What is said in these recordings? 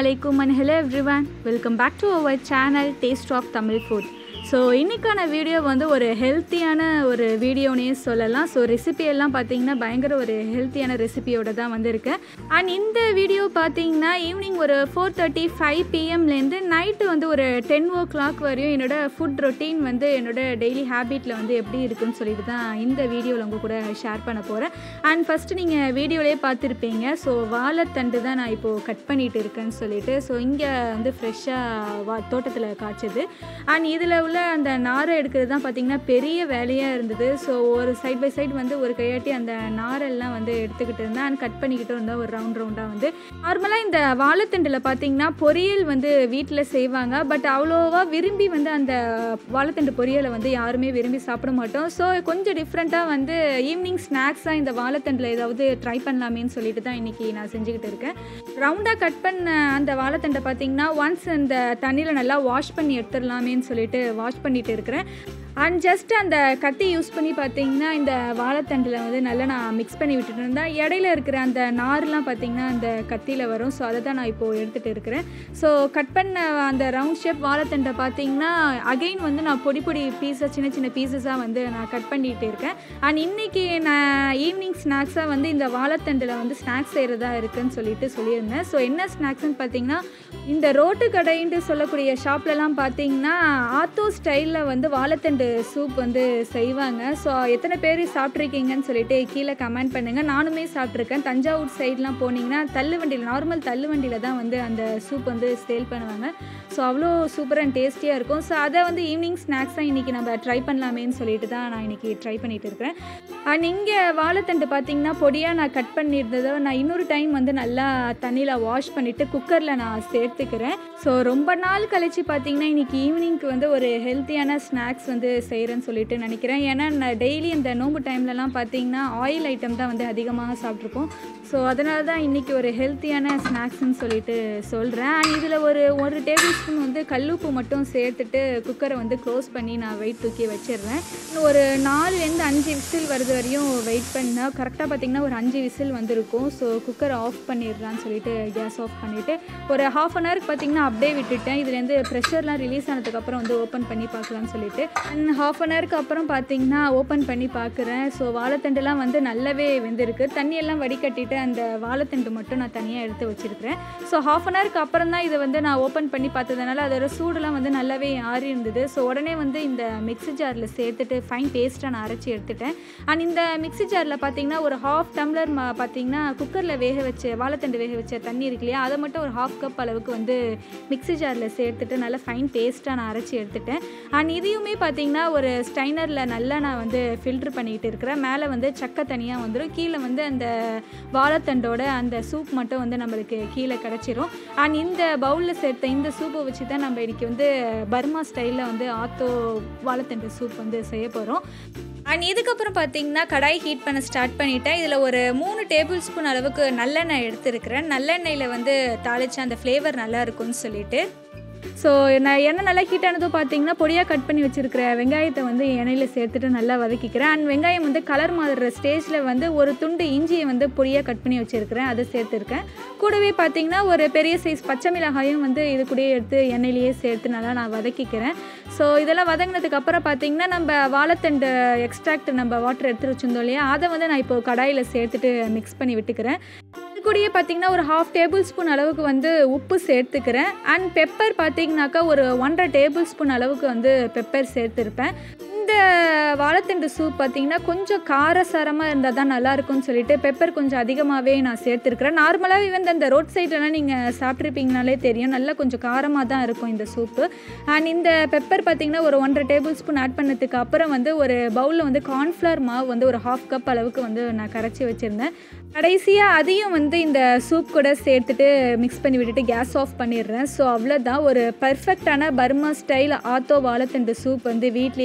அலைக்கும் and hello everyone welcome back to our channel Taste of Tamil Food so இன்றைக்கான video வந்து ஒரு ஹெல்த்தியான ஒரு வீடியோனே சொல்லலாம் ஸோ ரெசிபி எல்லாம் பார்த்தீங்கன்னா பயங்கர ஒரு ஹெல்த்தியான ரெசிபியோட தான் வந்திருக்கேன் அண்ட் இந்த வீடியோ பார்த்தீங்கன்னா ஈவினிங் ஒரு ஃபோர் தேர்ட்டி ஃபைவ் பிஎம்லேருந்து நைட்டு வந்து ஒரு டென் ஓ கிளாக் வரையும் என்னோட ஃபுட் ரொட்டீன் வந்து என்னோட டெய்லி ஹேபிட்டில் வந்து எப்படி இருக்குன்னு சொல்லிட்டு தான் இந்த வீடியோவில் உங்கள் கூட ஷேர் பண்ண போகிறேன் அண்ட் ஃபஸ்ட்டு நீங்கள் வீடியோலேயே பார்த்துருப்பீங்க ஸோ வாழைத்தண்டு தான் நான் இப்போது கட் பண்ணிட்டு இருக்கேன்னு சொல்லிட்டு ஸோ இங்கே வந்து ஃப்ரெஷ்ஷாக வா தோட்டத்தில் காய்ச்சது அண்ட் இதில் உள்ள அந்த நாரை எடுக்கிறது தான் பார்த்திங்கன்னா பெரிய வேலையாக இருந்தது ஸோ ஒரு சைட் பை சைடு வந்து ஒரு கையாட்டி அந்த நாரெல்லாம் வந்து எடுத்துக்கிட்டு இருந்தேன் அண்ட் கட் பண்ணிக்கிட்டு இருந்தேன் ஒரு ரவுண்ட் ரவுண்டாக வந்து நார்மலாக இந்த வாழைத்தண்டில் பார்த்தீங்கன்னா பொரியல் வந்து வீட்டில் செய்வாங்க பட் அவ்வளோவா விரும்பி வந்து அந்த வாழைத்தண்டு பொரியலை வந்து யாருமே விரும்பி சாப்பிட மாட்டோம் ஸோ கொஞ்சம் டிஃப்ரெண்ட்டாக வந்து ஈவினிங் ஸ்நாக்ஸாக இந்த வாழைத்தண்டில் ஏதாவது ட்ரை பண்ணலாமேன்னு சொல்லிட்டு தான் இன்றைக்கி நான் செஞ்சுக்கிட்டு இருக்கேன் ரவுண்டாக கட் பண்ண அந்த வாழைத்தண்டை பார்த்தீங்கன்னா ஒன்ஸ் அந்த தண்ணியில் நல்லா வாஷ் பண்ணி எடுத்துடலாமேன்னு சொல்லிட்டு வாஷ் பண்ணிட்டு இருக்கிறேன் அண்ட் ஜஸ்ட் அந்த கத்தி யூஸ் பண்ணி பார்த்தீங்கன்னா இந்த வாழைத்தண்டில் வந்து நல்லா நான் மிக்ஸ் பண்ணி விட்டுட்டு இருந்தேன் இடையில இருக்கிற அந்த நார்லாம் பார்த்தீங்கன்னா அந்த கத்தியில் வரும் ஸோ அதை தான் நான் இப்போது எடுத்துகிட்டு இருக்கிறேன் ஸோ கட் பண்ண அந்த ரவுண்ட் ஷேப் வாழைத்தண்டை பார்த்தீங்கன்னா அகெயின் வந்து நான் பொடி பொடி பீஸாக சின்ன சின்ன பீசஸாக வந்து நான் கட் பண்ணிகிட்டு இருக்கேன் அண்ட் இன்றைக்கி நான் ஈவினிங் ஸ்நாக்ஸாக வந்து இந்த வாழைத்தண்டில் வந்து ஸ்நாக்ஸ் செய்கிறதா இருக்குன்னு சொல்லிட்டு சொல்லியிருந்தேன் ஸோ என்ன ஸ்நாக்ஸ்னு பார்த்தீங்கன்னா இந்த ரோட்டு கடைன்ட்டு சொல்லக்கூடிய ஷாப்லலாம் பார்த்தீங்கன்னா ஆத்தோ ஸ்டைலில் வந்து வாழைத்தண்டு சூப் வந்து செய்வாங்க ஸோ எத்தனை பேர் சாப்பிட்ருக்கீங்கன்னு சொல்லிட்டு கீழே கமெண்ட் பண்ணுங்கள் நானுமே சாப்பிட்ருக்கேன் தஞ்சாவூர் சைட்லாம் போனீங்கன்னா தள்ளு வண்டியில் நார்மல் தள்ளு வண்டியில் தான் வந்து அந்த சூப் வந்து சேல் பண்ணுவாங்க ஸோ அவ்வளோ சூப்பர் அண்ட் டேஸ்டியாக இருக்கும் ஸோ அதை வந்து ஈவினிங் ஸ்நாக்ஸாக இன்றைக்கி நம்ம ட்ரை பண்ணலாமேன்னு சொல்லிட்டு தான் நான் இன்றைக்கி ட்ரை பண்ணிகிட்டு இருக்கிறேன் அண்ட் இங்கே வாழைத்தண்டு பார்த்தீங்கன்னா பொடியாக நான் கட் பண்ணியிருந்ததை நான் இன்னொரு டைம் வந்து நல்லா தண்ணியில் வாஷ் பண்ணிவிட்டு குக்கரில் நான் சேர்த்துக்கிறேன் ஸோ ரொம்ப நாள் கழித்து பார்த்தீங்கன்னா இன்றைக்கி ஈவினிங்க்கு வந்து ஒரு ஹெல்த்தியான ஸ்நாக்ஸ் வந்து செய்கிறேன்னு சொல்லிட்டு நினைக்கிறேன் ஏன்னா நான் டெய்லி இந்த நோம்பு டைம்லலாம் பார்த்தீங்கன்னா ஆயில் ஐட்டம் தான் வந்து அதிகமாக சாப்பிட்ருப்போம் ஸோ அதனால தான் இன்றைக்கி ஒரு ஹெல்த்தியான ஸ்நாக்ஸ்ன்னு சொல்லிட்டு சொல்கிறேன் அண்ட் இதில் ஒரு ஒரு டேபிள் ஸ்பூன் வந்து கல்லுப்பு மட்டும் சேர்த்துட்டு குக்கரை வந்து க்ளோஸ் பண்ணி நான் வெயிட் தூக்கி வச்சிடுறேன் இன்னும் ஒரு நாலுலேருந்து அஞ்சு விசில் வருது வரையும் வெயிட் பண்ணால் கரெக்டாக பார்த்தீங்கன்னா ஒரு அஞ்சு விசில் வந்திருக்கும் ஸோ குக்கரை ஆஃப் பண்ணிடுறான்னு சொல்லிட்டு கேஸ் ஆஃப் பண்ணிவிட்டு ஒரு ஹாஃப் அன் ஹவருக்கு பார்த்தீங்கன்னா அப்படியே விட்டுட்டேன் இதுலேருந்து ப்ரெஷர்லாம் ரிலீஸ் ஆனதுக்கப்புறம் வந்து ஓப்பன் பண்ணி பார்க்கலான்னு சொல்லிட்டு அண்ட் ஹாஃப் அன் ஹவருக்கு அப்புறம் பார்த்தீங்கன்னா ஓப்பன் பண்ணி பார்க்குறேன் ஸோ வாழைத்தண்டுலாம் வந்து நல்லாவே வெந்திருக்கு தண்ணியெல்லாம் வடிகட்டிட்டு அந்த வாழைத்தண்டு மட்டும் நான் தனியாக எடுத்து வச்சுருக்கிறேன் ஸோ ஹாஃப் அன் ஹவருக்கு அப்புறம் தான் இதை வந்து நான் ஓப்பன் பண்ணி பார்த்ததுனால அதோட சூடுலாம் வந்து நல்லாவே ஆறி இருந்தது ஸோ உடனே வந்து இந்த மிக்ஸி ஜாரில் சேர்த்துட்டு ஃபைன் பேஸ்ட்டாக நான் அரைச்சி எடுத்துட்டேன் அண்ட் இந்த மிக்ஸி ஜாரில் பார்த்தீங்கன்னா ஒரு ஹாஃப் டம்ளர் மா பார்த்தீங்கன்னா குக்கரில் வேக வச்ச வாழைத்தண்டு வேக வச்ச தண்ணி இருக்கு இல்லையா அதை மட்டும் ஒரு ஹாஃப் கப் அளவுக்கு வந்து மிக்ஸி ஜாரில் சேர்த்துட்டு நல்லா ஃபைன் பேஸ்ட்டாக நான் அரைச்சி எடுத்துட்டேன் அண்ட் இதையுமே பார்த்தீங்கன்னா ஒரு ஸ்டைனரில் நல்லா நான் வந்து ஃபில்ட்ரு பண்ணிக்கிட்டு இருக்கிறேன் மேலே வந்து சக்கை தனியாக வந்துடும் கீழே வந்து அந்த வாழைத்தண்டோட அந்த சூப் மட்டும் வந்து நம்மளுக்கு கீழே கிடச்சிரும் அண்ட் இந்த பவுலில் சேர்த்த இந்த சூப்பை வச்சு தான் நம்ம இன்றைக்கி வந்து பர்மா ஸ்டைலில் வந்து ஆத்தோ வாழைத்தண்டு சூப் வந்து செய்ய போகிறோம் அண்ட் இதுக்கப்புறம் பார்த்தீங்கன்னா கடாய் ஹீட் பண்ண ஸ்டார்ட் பண்ணிட்டேன் இதில் ஒரு மூணு டேபிள் ஸ்பூன் அளவுக்கு நல்லெண்ணெய் எடுத்துருக்கிறேன் நல்லெண்ணெயில் வந்து தாளித்து அந்த ஃப்ளேவர் நல்லா இருக்கும்னு சொல்லிட்டு ஸோ நான் எண்ணெய் நல்லா ஹீட் ஆனதும் பார்த்தீங்கன்னா பொடியாக கட் பண்ணி வச்சுருக்கிற வெங்காயத்தை வந்து எண்ணெயில் சேர்த்துட்டு நல்லா வதக்கிக்கிறேன் அண்ட் வெங்காயம் வந்து கலர் மாறுற ஸ்டேஜில் வந்து ஒரு துண்டு இஞ்சியை வந்து பொடியாக கட் பண்ணி வச்சுருக்கிறேன் அதை சேர்த்துருக்கேன் கூடவே பார்த்தீங்கன்னா ஒரு பெரிய சைஸ் பச்சை மிளகாயும் வந்து இது கூடயே எடுத்து எண்ணெயிலேயே சேர்த்து நல்லா நான் வதக்கிக்கிறேன் ஸோ இதெல்லாம் வதங்கினதுக்கு அப்புறம் பார்த்தீங்கன்னா நம்ம வாழைத்தண்டு எக்ஸ்ட்ராக்ட் நம்ம வாட்டர் எடுத்து வச்சுருந்தோம் இல்லையா அதை வந்து நான் இப்போ கடாயில் சேர்த்துட்டு மிக்ஸ் பண்ணி விட்டுக்கிறேன் கூடயே பார்த்தீங்கன்னா ஒரு ஹாஃப் டேபிள் ஸ்பூன் அளவுக்கு வந்து உப்பு சேர்த்துக்கிறேன் அண்ட் பெப்பர் பார்த்தீங்கன்னாக்கா ஒரு ஒன்றரை டேபிள் ஸ்பூன் அளவுக்கு வந்து பெப்பர் சேர்த்துருப்பேன் இந்த வாழைத்தண்டு சூப் பார்த்தீங்கன்னா கொஞ்சம் காரசாரமாக இருந்தால் தான் நல்லாயிருக்கும்னு சொல்லிட்டு பெப்பர் கொஞ்சம் அதிகமாகவே நான் சேர்த்துருக்குறேன் நார்மலாகவே வந்து அந்த ரோட் சைட்லலாம் நீங்கள் சாப்பிட்ருப்பீங்கனாலே தெரியும் நல்லா கொஞ்சம் காரமாக தான் இருக்கும் இந்த சூப்பு அண்ட் இந்த பெப்பர் பார்த்தீங்கன்னா ஒரு ஒன்றரை டேபிள் ஸ்பூன் ஆட் பண்ணதுக்கு அப்புறம் வந்து ஒரு பவுலில் வந்து கார்ன்ஃப்ளவர் மாவு வந்து ஒரு ஹாஃப் கப் அளவுக்கு வந்து நான் கரைச்சி வச்சுருந்தேன் கடைசியாக அதையும் வந்து இந்த சூப் கூட சேர்த்துட்டு மிக்ஸ் பண்ணி விட்டுட்டு கேஸ் ஆஃப் பண்ணிடுறேன் ஸோ அவ்வளோதான் ஒரு பர்ஃபெக்டான பர்மா ஸ்டைல் ஆத்தோ வாழைத்தண்டு சூப் வந்து வீட்லேயே வந்து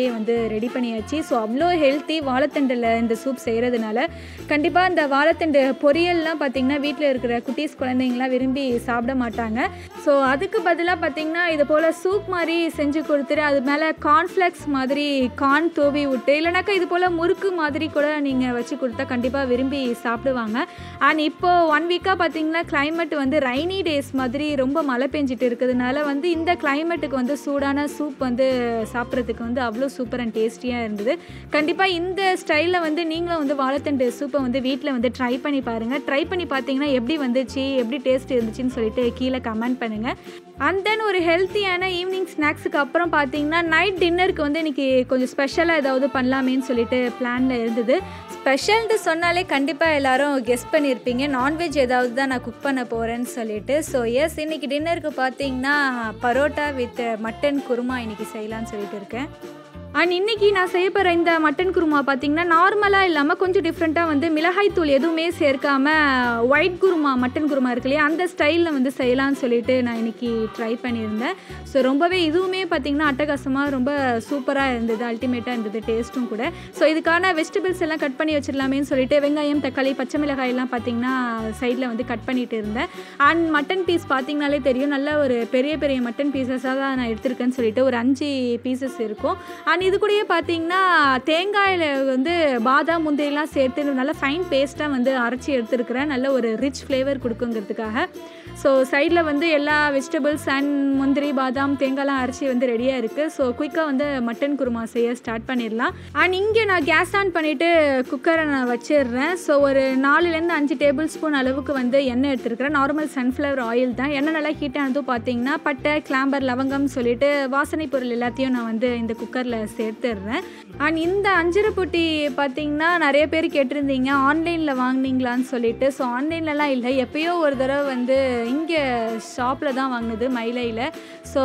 ரெடி பண்ணியாச்சு ஸோ அவ்வளோ ஹெல்த்தி வாழைத்தண்டில் இந்த சூப் செய்கிறதுனால கண்டிப்பாக இந்த வாழைத்தண்டு பொரியல்லாம் பார்த்திங்கன்னா வீட்டில் இருக்கிற குட்டீஸ் குழந்தைங்களாம் விரும்பி சாப்பிட மாட்டாங்க ஸோ அதுக்கு பதிலாக பார்த்திங்கன்னா இது போல் சூப் மாதிரி செஞ்சு கொடுத்துட்டு அது மேலே கார்ன்ஃப்ளெக்ஸ் மாதிரி கார்ன் தூவி விட்டு இல்லைனாக்கா இது போல் முறுக்கு மாதிரி கூட நீங்கள் வச்சு கொடுத்தா கண்டிப்பாக விரும்பி சாப்பிடுவாங்க அண்ட் இப்போ ஒன் வீக்காக பார்த்தீங்கன்னா climate வந்து ரைனி டேஸ் மாதிரி ரொம்ப மழை பெஞ்சிட்டு இருக்கிறதுனால வந்து இந்த கிளைமேட்டுக்கு வந்து சூடான சூப் வந்து சாப்பிட்றதுக்கு வந்து அவ்வளோ சூப்பர் அண்ட் டேஸ்டியாக இருந்தது கண்டிப்பாக இந்த ஸ்டைலில் வந்து நீங்களும் வந்து வாழைத்தண்டு சூப்பை வந்து வீட்டில் வந்து ட்ரை பண்ணி பாருங்கள் ட்ரை பண்ணி பார்த்தீங்கன்னா எப்படி வந்துச்சு எப்படி டேஸ்ட் இருந்துச்சுன்னு சொல்லிட்டு கீழே கமெண்ட் பண்ணுங்கள் அண்ட் தென் ஒரு ஹெல்த்தியான ஈவினிங் ஸ்நாக்ஸுக்கு அப்புறம் பார்த்தீங்கன்னா நைட் டின்னருக்கு வந்து இன்றைக்கி கொஞ்சம் ஸ்பெஷலாக ஏதாவது பண்ணலாமேன்னு சொல்லிட்டு பிளானில் இருந்தது ஸ்பெஷல்னு சொன்னாலே கண்டிப்பாக எல்லாரும் கெஸ் பண்ணியிருப்பீங்க நான்வெஜ் ஏதாவது தான் நான் குக் பண்ண போகிறேன்னு சொல்லிட்டு ஸோ எஸ் இன்றைக்கி டின்னருக்கு பார்த்தீங்கன்னா பரோட்டா வித் மட்டன் குருமா இன்றைக்கி செய்யலான்னு சொல்லிட்டு இருக்கேன் அண்ட் இன்றைக்கி நான் செய்ய போகிற இந்த மட்டன் குருமா பார்த்தீங்கன்னா நார்மலாக இல்லாமல் கொஞ்சம் டிஃப்ரெண்ட்டாக வந்து மிளகாய் தூள் எதுவுமே சேர்க்காம ஒயிட் குருமா மட்டன் குருமா இருக்கு இல்லையா அந்த ஸ்டைலில் வந்து செய்யலாம்னு சொல்லிட்டு நான் இன்றைக்கி ட்ரை பண்ணியிருந்தேன் ஸோ ரொம்பவே இதுவுமே பார்த்திங்கன்னா அட்டகாசமாக ரொம்ப சூப்பராக இருந்தது அல்டிமேட்டாக இருந்தது டேஸ்ட்டும் கூட ஸோ இதுக்கான வெஜிடபிள்ஸ் எல்லாம் கட் பண்ணி வச்சிடலாமேன்னு சொல்லிட்டு வெங்காயம் தக்காளி பச்சை மிளகாய் எல்லாம் பார்த்திங்கன்னா சைடில் வந்து கட் பண்ணிட்டு இருந்தேன் அண்ட் மட்டன் பீஸ் பார்த்தீங்கனாலே தெரியும் நல்ல ஒரு பெரிய பெரிய மட்டன் பீசஸாக தான் நான் எடுத்திருக்கேன்னு சொல்லிட்டு ஒரு அஞ்சு பீசஸ் இருக்கும் அண்ட் இது கூடயே பார்த்தீங்கன்னா தேங்காயில் வந்து பாதாம் முந்திரிலாம் சேர்த்து நல்ல ஃபைன் பேஸ்ட்டாக வந்து அரைச்சி எடுத்துருக்கிறேன் நல்ல ஒரு ரிச் ஃப்ளேவர் கொடுக்குங்கிறதுக்காக ஸோ சைடில் வந்து எல்லா வெஜிடபிள்ஸ் அண்ட் முந்திரி பாதாம் தேங்காய்லாம் அரைச்சி வந்து ரெடியாக இருக்குது ஸோ குயிக்காக வந்து மட்டன் குருமா செய்ய ஸ்டார்ட் பண்ணிடலாம் அண்ட் இங்கே நான் கேஸ் ஆன் பண்ணிவிட்டு குக்கரை நான் வச்சிடுறேன் ஸோ ஒரு நாலுலேருந்து அஞ்சு டேபிள் ஸ்பூன் அளவுக்கு வந்து எண்ணெய் எடுத்துருக்கிறேன் நார்மல் சன்ஃப்ளவர் ஆயில் தான் எண்ணெய் நல்லா ஹீட் ஆனதும் பார்த்தீங்கன்னா பட்டை கிளாம்பர் லவங்கம் சொல்லிட்டு வாசனை பொருள் எல்லாத்தையும் நான் வந்து இந்த குக்கரில் சேர்த்துடுறேன் அண்ட் இந்த அஞ்சரை பொட்டி பார்த்தீங்கன்னா நிறைய பேர் கேட்டிருந்தீங்க ஆன்லைனில் வாங்குனீங்களான்னு சொல்லிட்டு ஸோ ஆன்லைன்லலாம் இல்லை எப்பயோ ஒரு தடவை வந்து இங்கே ஷாப்பில் தான் வாங்கினது மயிலையில் ஸோ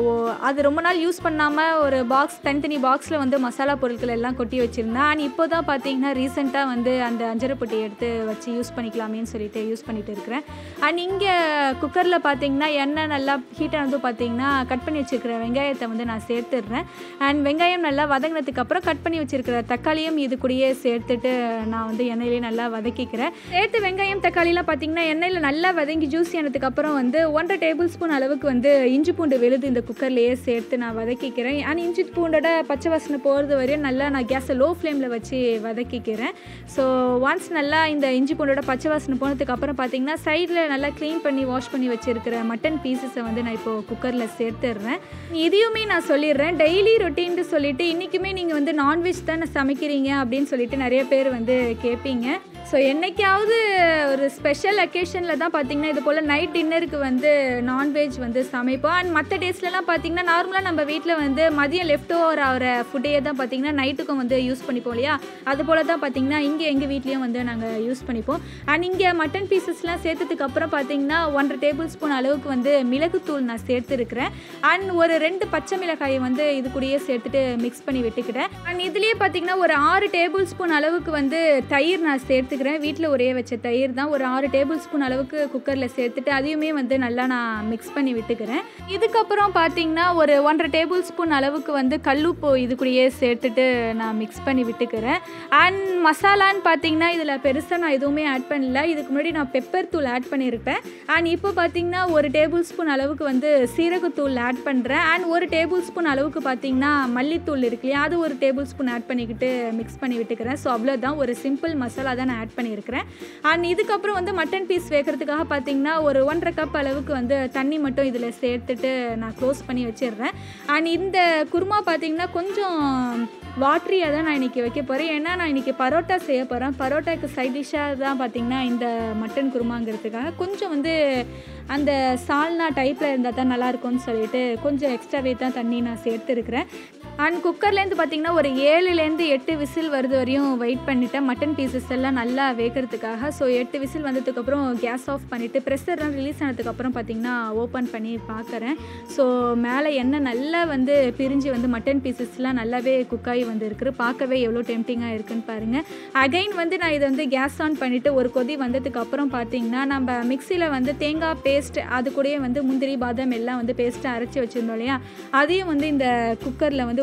அது ரொம்ப நாள் யூஸ் பண்ணாமல் ஒரு பாக்ஸ் தனித்தனி பாக்ஸில் வந்து மசாலா பொருட்கள் எல்லாம் கொட்டி வச்சுருந்தேன் அண்ட் இப்போ தான் பார்த்தீங்கன்னா ரீசெண்டாக வந்து அந்த அஞ்சரை பொட்டி எடுத்து வச்சு யூஸ் பண்ணிக்கலாமேன்னு சொல்லிட்டு யூஸ் பண்ணிட்டு இருக்கிறேன் அண்ட் இங்கே குக்கரில் பார்த்தீங்கன்னா எண்ணெய் நல்லா ஹீட் ஆனதும் பார்த்தீங்கன்னா கட் பண்ணி வச்சுருக்கிற வெங்காயத்தை வந்து நான் சேர்த்துடுறேன் அண்ட் வெங்காயம் நல்லா வதங்கினதுக்கு அப்புறம் கட் பண்ணி வச்சிருக்கிற தக்காளியும் இது கூடயே சேர்த்துட்டு நான் வந்து எண்ணெயிலே நல்லா வதக்கிக்கிறேன் சேர்த்து வெங்காயம் தக்காளிலாம் பார்த்தீங்கன்னா எண்ணெயில் நல்லா வதங்கி ஜூஸ் ஆனதுக்கு அப்புறம் வந்து ஒன்றரை டேபிள் ஸ்பூன் அளவுக்கு வந்து இஞ்சி பூண்டு விழுது இந்த குக்கர்லேயே சேர்த்து நான் வதக்கிக்கிறேன் அண்ட் இஞ்சி பூண்டோட பச்சை வாசனை போகிறது வரையும் நல்லா நான் கேஸை லோ ஃப்ளேமில் வச்சு வதக்கிக்கிறேன் ஸோ ஒன்ஸ் நல்லா இந்த இஞ்சி பூண்டோட பச்சை வாசனை போனதுக்கு அப்புறம் பார்த்தீங்கன்னா சைடில் நல்லா க்ளீன் பண்ணி வாஷ் பண்ணி வச்சிருக்கிற மட்டன் பீசஸை வந்து நான் இப்போது குக்கரில் சேர்த்துடுறேன் இதையுமே நான் சொல்லிடுறேன் டெய்லி ரொட்டீன்ட்டு சொல்லிட்டு இன்றைக்குமே நீங்கள் வந்து நான்வெஜ் தானே சமைக்கிறீங்க அப்படின்னு சொல்லிட்டு நிறைய பேர் வந்து கேட்பீங்க ஸோ என்னைக்காவது ஒரு ஸ்பெஷல் அக்கேஷனில் தான் பார்த்தீங்கன்னா இது போல் நைட் டின்னருக்கு வந்து நான்வெஜ் வந்து சமைப்போம் அண்ட் மற்ற டேஸ்லலாம் பார்த்தீங்கன்னா நார்மலாக நம்ம வீட்டில் வந்து மதியம் லெஃப்ட் ஓவர் ஆகிற ஃபுட்டையே தான் பார்த்தீங்கன்னா நைட்டுக்கும் வந்து யூஸ் பண்ணிப்போம் இல்லையா அது போல் தான் பார்த்தீங்கன்னா இங்கே எங்கள் வீட்லேயும் வந்து நாங்கள் யூஸ் பண்ணிப்போம் அண்ட் இங்கே மட்டன் பீசஸ்லாம் சேர்த்ததுக்கு அப்புறம் பார்த்தீங்கன்னா ஒன்றரை டேபிள் ஸ்பூன் அளவுக்கு வந்து மிளகுத்தூள் நான் சேர்த்துருக்கிறேன் அண்ட் ஒரு ரெண்டு பச்சை மிளகாயை வந்து இது கூடயே சேர்த்துட்டு மிக்ஸ் பண்ணி விட்டுக்கிட்டேன் அண்ட் இதுலேயே பார்த்தீங்கன்னா ஒரு ஆறு டேபிள் ஸ்பூன் அளவுக்கு வந்து தயிர் நான் சேர்த்துக்கிறேன் வீட்டில் ஒரே வச்ச தயிர் தான் ஒரு ஆறு டேபிள் ஸ்பூன் அளவுக்கு குக்கரில் சேர்த்துட்டு அதையுமே வந்து நல்லா நான் மிக்ஸ் பண்ணி விட்டுக்கிறேன் இதுக்கப்புறம் பார்த்தீங்கன்னா ஒரு ஒன்றரை டேபிள் ஸ்பூன் அளவுக்கு வந்து கல்லுப்பு இது கூடயே சேர்த்துட்டு நான் மிக்ஸ் பண்ணி விட்டுக்கிறேன் அண்ட் மசாலான்னு பார்த்தீங்கன்னா இதில் பெருசாக நான் எதுவுமே ஆட் பண்ணல இதுக்கு முன்னாடி நான் பெப்பர் தூள் ஆட் பண்ணியிருப்பேன் அண்ட் இப்போ பார்த்தீங்கன்னா ஒரு டேபிள் ஸ்பூன் அளவுக்கு வந்து சீரகத்தூள் ஆட் பண்ணுறேன் அண்ட் ஒரு டேபிள் ஸ்பூன் அளவுக்கு பார்த்தீங்கன்னா மல்லித்தூள் இருக்கு இல்லையா அது ஒரு டேபிள் ஸ்பூன் ஆட் பண்ணிக்கிட்டு மிக்ஸ் பண்ணி விட்டுக்கிறேன் ஸோ அவ்வளோதான் ஒரு சிம்பிள் மசாலா தான் நான் ஆட் பண்ணியிருக்கிறேன் அண்ட் இதுக்கப்புறம் வந்து மட்டன் பீஸ் வேகிறதுக்காக பார்த்தீங்கன்னா ஒரு ஒன்றரை கப் அளவுக்கு வந்து தண்ணி மட்டும் இதில் சேர்த்துட்டு நான் க்ளோஸ் பண்ணி வச்சிடுறேன் அண்ட் இந்த குருமா பார்த்தீங்கன்னா கொஞ்சம் வாட்ரியாக தான் நான் இன்றைக்கி வைக்க போகிறேன் ஏன்னா நான் இன்றைக்கி பரோட்டா செய்ய போகிறேன் பரோட்டாக்கு சைட் டிஷ்ஷாக தான் பார்த்தீங்கன்னா இந்த மட்டன் குருமாங்கிறதுக்காக கொஞ்சம் வந்து அந்த சால்னா டைப்பில் இருந்தால் தான் நல்லாயிருக்கும்னு சொல்லிட்டு கொஞ்சம் எக்ஸ்ட்ராவே தான் தண்ணி நான் சேர்த்துருக்கிறேன் அண்ட் குக்கர்லேருந்து பார்த்தீங்கன்னா ஒரு ஏழுலேருந்து எட்டு விசில் வருது வரையும் வெயிட் பண்ணிட்டேன் மட்டன் பீசஸ் எல்லாம் நல்லா வேகிறதுக்காக ஸோ எட்டு விசில் வந்ததுக்கப்புறம் கேஸ் ஆஃப் பண்ணிவிட்டு ப்ரெஷர்லாம் ரிலீஸ் ஆனதுக்கப்புறம் பார்த்தீங்கன்னா ஓப்பன் பண்ணி பார்க்குறேன் ஸோ மேலே எண்ணெய் நல்லா வந்து பிரிஞ்சு வந்து மட்டன் பீசஸ்லாம் நல்லாவே குக்காகி வந்து இருக்குது பார்க்கவே எவ்வளோ டெம்டிங்காக இருக்குன்னு பாருங்கள் அகைன் வந்து நான் இதை வந்து கேஸ் ஆன் பண்ணிவிட்டு ஒரு கொதி வந்ததுக்கு அப்புறம் பார்த்தீங்கன்னா நம்ம மிக்சியில் வந்து தேங்காய் பேஸ்ட் அது கூடயே வந்து முந்திரி பாதாம் எல்லாம் வந்து பேஸ்ட்டாக அரைச்சி வச்சுருந்தோம் இல்லையா அதையும் வந்து இந்த குக்கரில் வந்து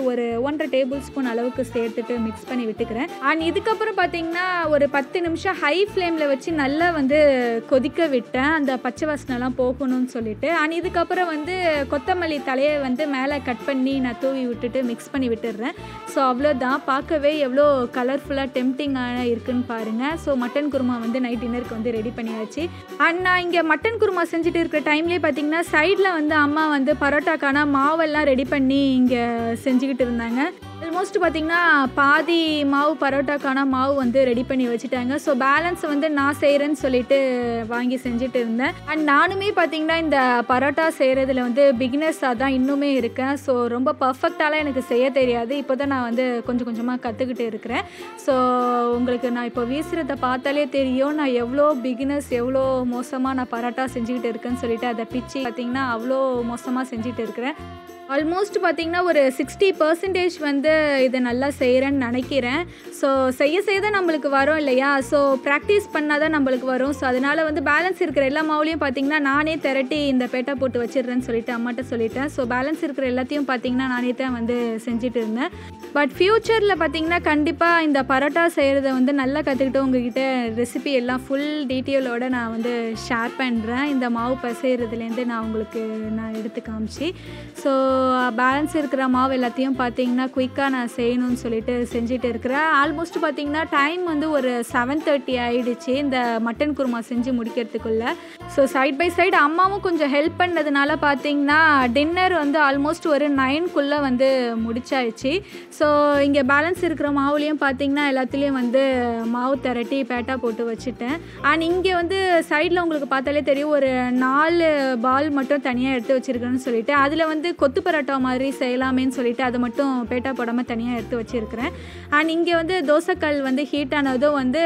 ஒரு ஒன்றரை டேபிள் ஸ்பூன் அளவுக்கு சேர்த்துட்டு மிக்ஸ் பண்ணி விட்டுக்கிறேன் அண்ட் இதுக்கப்புறம் பார்த்தீங்கன்னா ஒரு பத்து நிமிஷம் ஹை ஃப்ளேமில் வச்சு நல்லா வந்து கொதிக்க விட்டேன் அந்த பச்சை வாசனைலாம் போகணும்னு சொல்லிட்டு அண்ட் இதுக்கப்புறம் வந்து கொத்தமல்லி தலையை வந்து மேலே கட் பண்ணி நான் தூவி விட்டுட்டு மிக்ஸ் பண்ணி விட்டுடுறேன் ஸோ அவ்வளோதான் பார்க்கவே எவ்வளோ கலர்ஃபுல்லாக டெம்டிங்காக இருக்குன்னு பாருங்கள் ஸோ மட்டன் குருமா வந்து நைட் டின்னருக்கு வந்து ரெடி பண்ணியாச்சு அண்ட் நான் இங்கே மட்டன் குருமா செஞ்சுட்டு இருக்கிற டைம்லேயே பார்த்தீங்கன்னா சைடில் வந்து அம்மா வந்து பரோட்டாக்கான மாவெல்லாம் ரெடி பண்ணி இங்கே செஞ்சுக்கிட்டு இருந்தாங்க ஆல்மோஸ்ட் பார்த்தீங்கன்னா பாதி மாவு பரோட்டாக்கான மாவு வந்து ரெடி பண்ணி வச்சுட்டாங்க ஸோ பேலன்ஸ் வந்து நான் செய்கிறேன்னு சொல்லிட்டு வாங்கி செஞ்சுட்டு இருந்தேன் அண்ட் நானுமே பார்த்தீங்கன்னா இந்த பரோட்டா செய்கிறதுல வந்து பிகினர்ஸாக தான் இன்னுமே இருக்கேன் ஸோ ரொம்ப பர்ஃபெக்டாலாம் எனக்கு செய்ய தெரியாது இப்போ தான் நான் வந்து கொஞ்சம் கொஞ்சமாக கற்றுக்கிட்டு இருக்கிறேன் ஸோ உங்களுக்கு நான் இப்போ வீசுகிறத பார்த்தாலே தெரியும் நான் எவ்வளோ பிகினர்ஸ் எவ்வளோ மோசமாக நான் பரோட்டா செஞ்சுக்கிட்டு இருக்கேன்னு சொல்லிட்டு அதை பிச்சு பார்த்தீங்கன்னா அவ்வளோ மோசமாக செஞ்சுட்டு இருக்கிறேன் ஆல்மோஸ்ட் பார்த்தீங்கன்னா ஒரு சிக்ஸ்டி பர்சன்டேஜ் வந்து இதை நல்லா செய்கிறேன்னு நினைக்கிறேன் ஸோ செய்ய செய்ய தான் நம்மளுக்கு வரும் இல்லையா ஸோ ப்ராக்டிஸ் பண்ணால் தான் நம்மளுக்கு வரும் ஸோ அதனால் வந்து பேலன்ஸ் இருக்கிற எல்லா மாவுலையும் பார்த்தீங்கன்னா நானே திரட்டி இந்த பேட்டா போட்டு வச்சிடுறேன்னு சொல்லிட்டு அம்மாட்ட சொல்லிட்டேன் ஸோ பேலன்ஸ் இருக்கிற எல்லாத்தையும் பார்த்தீங்கன்னா நானே தான் வந்து செஞ்சுட்டு இருந்தேன் பட் ஃப்யூச்சரில் பார்த்தீங்கன்னா கண்டிப்பாக இந்த பரோட்டா செய்கிறத வந்து நல்லா கற்றுக்கிட்டு உங்ககிட்ட ரெசிபி எல்லாம் ஃபுல் டீட்டெயிலோட நான் வந்து ஷேர் பண்ணுறேன் இந்த மாவு பசைகிறதுலேருந்து நான் உங்களுக்கு நான் எடுத்து காமிச்சு ஸோ பேலன்ஸ் இருக்கிற மாவு எல்லாத்தையும் பார்த்தீங்கன்னா குயிக்காக நான் செய்யணும்னு சொல்லிட்டு செஞ்சுட்டு இருக்கிறேன் ஆல்மோஸ்ட் பார்த்தீங்கன்னா டைம் வந்து ஒரு செவன் தேர்ட்டி ஆயிடுச்சு இந்த மட்டன் குருமா செஞ்சு முடிக்கிறதுக்குள்ள ஸோ சைட் பை சைடு அம்மாவும் கொஞ்சம் ஹெல்ப் பண்ணதுனால பார்த்தீங்கன்னா டின்னர் வந்து ஆல்மோஸ்ட் ஒரு நைன்குள்ளே வந்து முடிச்சாயிடுச்சு ஸோ இங்கே பேலன்ஸ் இருக்கிற மாவுலேயும் பார்த்தீங்கன்னா எல்லாத்துலேயும் வந்து மாவு திரட்டி பேட்டா போட்டு வச்சுட்டேன் அண்ட் இங்கே வந்து சைடில் உங்களுக்கு பார்த்தாலே தெரியும் ஒரு நாலு பால் மட்டும் தனியாக எடுத்து வச்சுருக்கேன்னு சொல்லிட்டு அதில் வந்து கொத்து பரோட்டா மாதிரி செய்யலாமேன்னு சொல்லிட்டு அதை மட்டும் பேட்டா போடாமல் தனியாக எடுத்து வச்சுருக்கிறேன் அண்ட் இங்கே வந்து தோசைக்கல் வந்து ஹீட் ஆனதும் வந்து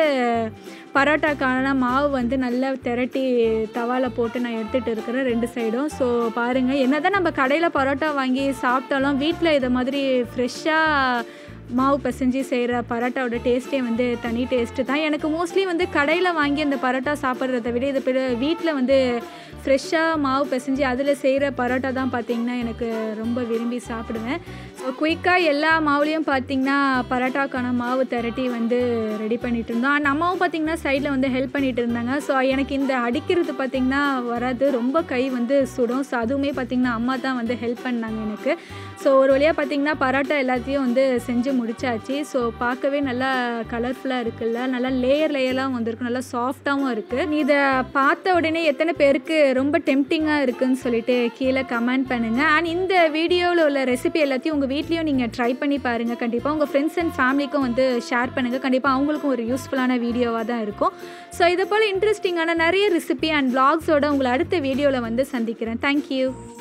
பரோட்டாக்கான மாவு வந்து நல்லா திரட்டி தவாவில் போட்டு நான் எடுத்துகிட்டு இருக்கிறேன் ரெண்டு சைடும் ஸோ பாருங்கள் என்ன தான் நம்ம கடையில் பரோட்டா வாங்கி சாப்பிட்டாலும் வீட்டில் இதை மாதிரி ஃப்ரெஷ்ஷாக மாவு பிசைஞ்சு செய்கிற பரோட்டாவோட டேஸ்ட்டே வந்து தனி டேஸ்ட்டு தான் எனக்கு மோஸ்ட்லி வந்து கடையில் வாங்கி அந்த பரோட்டா சாப்பிட்றத விட இது பிற வீட்டில் வந்து ஃப்ரெஷ்ஷாக மாவு பிசைஞ்சு அதில் செய்கிற பரோட்டா தான் பார்த்திங்கன்னா எனக்கு ரொம்ப விரும்பி சாப்பிடுவேன் ஸோ குயிக்காக எல்லா மாவுலேயும் பார்த்திங்கன்னா பரோட்டாக்கான மாவு திரட்டி வந்து ரெடி பண்ணிகிட்டு இருந்தோம் அண்ட் அம்மாவும் பார்த்திங்கன்னா சைடில் வந்து ஹெல்ப் பண்ணிகிட்டு இருந்தாங்க ஸோ எனக்கு இந்த அடிக்கிறது பார்த்திங்கன்னா வராது ரொம்ப கை வந்து சுடும் ஸோ அதுவுமே பார்த்திங்கன்னா அம்மா தான் வந்து ஹெல்ப் பண்ணாங்க எனக்கு ஸோ ஒரு வழியாக பார்த்திங்கன்னா பரோட்டா எல்லாத்தையும் வந்து செஞ்சு முடிச்சாச்சு ஸோ பார்க்கவே நல்லா கலர்ஃபுல்லாக இருக்குல்ல நல்லா லேயர் லேயர்லாம் வந்திருக்கு நல்லா சாஃப்டாகவும் இருக்குது இதை பார்த்த உடனே எத்தனை பேருக்கு ரொம்ப டெம்டிங்காக இருக்குன்னு சொல்லிட்டு கீழே கமெண்ட் பண்ணுங்கள் அண்ட் இந்த வீடியோவில் உள்ள ரெசிபி எல்லாத்தையும் உங்கள் வீட்லேயும் நீங்கள் ட்ரை பண்ணி பாருங்கள் கண்டிப்பாக உங்கள் ஃப்ரெண்ட்ஸ் அண்ட் ஃபேமிலிக்கும் வந்து ஷேர் பண்ணுங்கள் கண்டிப்பாக அவங்களுக்கும் ஒரு யூஸ்ஃபுல்லான வீடியோவாக தான் இருக்கும் ஸோ இதை போல் இன்ட்ரெஸ்டிங்கான நிறைய ரெசிபி அண்ட் vlogsஓட உங்களை அடுத்த வீடியோவில் வந்து சந்திக்கிறேன் தேங்க்யூ